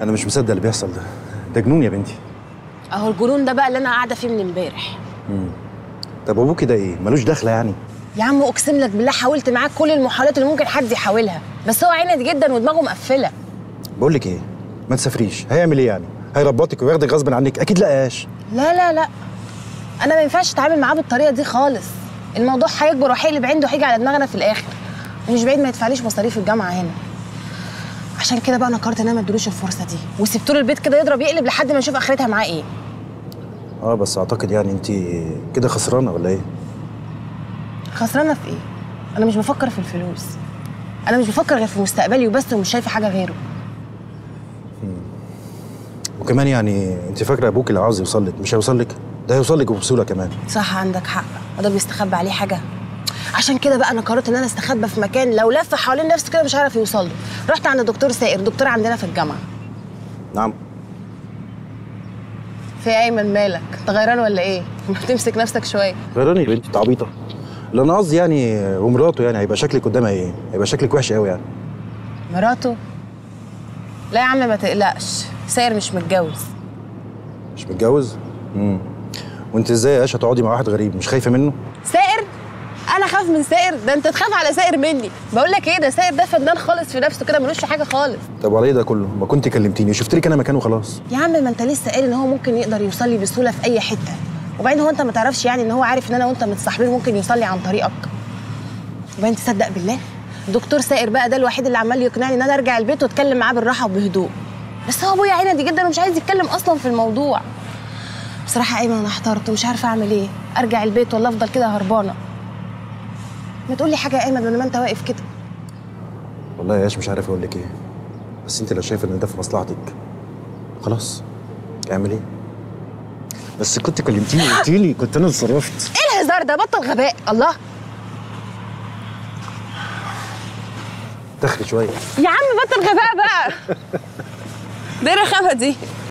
انا مش مصدق اللي بيحصل ده ده جنون يا بنتي اهو الجنون ده بقى اللي انا قاعده فيه من امبارح طب ابوكي ده ايه ملوش دخله يعني يا عم اقسم لك بالله حاولت معاك كل المحاولات اللي ممكن حد يحاولها بس هو عيند جدا ودماغه مقفله بقول لك ايه ما تسافريش هيعمل ايه يعني هيربطك وياخدك غصب عنك اكيد لقاش لا لا لا انا ما ينفعش اتعامل معاه بالطريقه دي خالص الموضوع هيكبر وهيقلب عنده وهيجي على دماغنا في الاخر ومش بعيد ما يدفعليش مصاريف الجامعه هنا عشان كده بقى انا قررت ان انا ما ادلوش الفرصه دي وسبت له البيت كده يضرب يقلب لحد ما اشوف اخرتها معاه ايه اه بس اعتقد يعني انت كده خسرانه ولا ايه خسرانه في ايه انا مش بفكر في الفلوس انا مش بفكر غير في مستقبلي وبس ومش شايفه حاجه غيره وكمان يعني انت فاكره ابوك اللي عاوز يوصل لك مش هيوصل لك ده هيوصل لك وبسهوله كمان صح عندك حق وده بيستخبى عليه حاجه عشان كده بقى انا قررت ان انا استخبى في مكان لو لف حوالين نفسه كده مش هيعرف يوصل له رحت عند دكتور سائر دكتور عندنا في الجامعه نعم في إيه يا ايمن مالك انت غيران ولا ايه ما تمسك نفسك شويه غيراني يا بنتي انت عبيطه اللي انا قصدي يعني ومراته يعني هيبقى شكلك قدامها ايه هيبقى شكلك وحش قوي يعني مراته لا يا عم ما تقلقش سائر مش متجوز مش متجوز امم وانت ازاي يا قاشه تقعدي مع واحد غريب مش خايفه منه سائر انا خاف من سائر ده انت تخاف على سائر مني بقول لك ايه ده سائر ده فنان خالص في نفسه كده ملوش في حاجه خالص طب وعلى ايه ده كله ما كنت كلمتيني شفت لك انا مكانه خلاص يا عم ما انت لسه قايل ان هو ممكن يقدر يوصل لي بسهوله في اي حته وبعدين هو انت ما تعرفش يعني ان هو عارف ان انا وانت متصاحبين ممكن يوصل لي عن طريقك وبعدين تصدق بالله دكتور سائر بقى ده الوحيد اللي عمال يقنعني ان انا ارجع البيت واتكلم معاه بالراحه وبهدوء بس هو ابويا عندي جدا ومش عايز يتكلم اصلا في الموضوع بصراحه ايمن انا احترت ومش عارفه اعمل ايه ارجع البيت ولا افضل كده هربانه ما تقول لي حاجه يا ايمن بدل ما انت واقف كده والله يا قاش مش عارف اقول لك ايه بس انت لو شايفه ان ده في مصلحتك خلاص اعمل ايه بس كنت كلمتيني قلت لي كنت انا اتصرفت ايه الهزار ده بطل غباء الله تخري شويه يا عم بطل غباء بقى ده الرخامه دي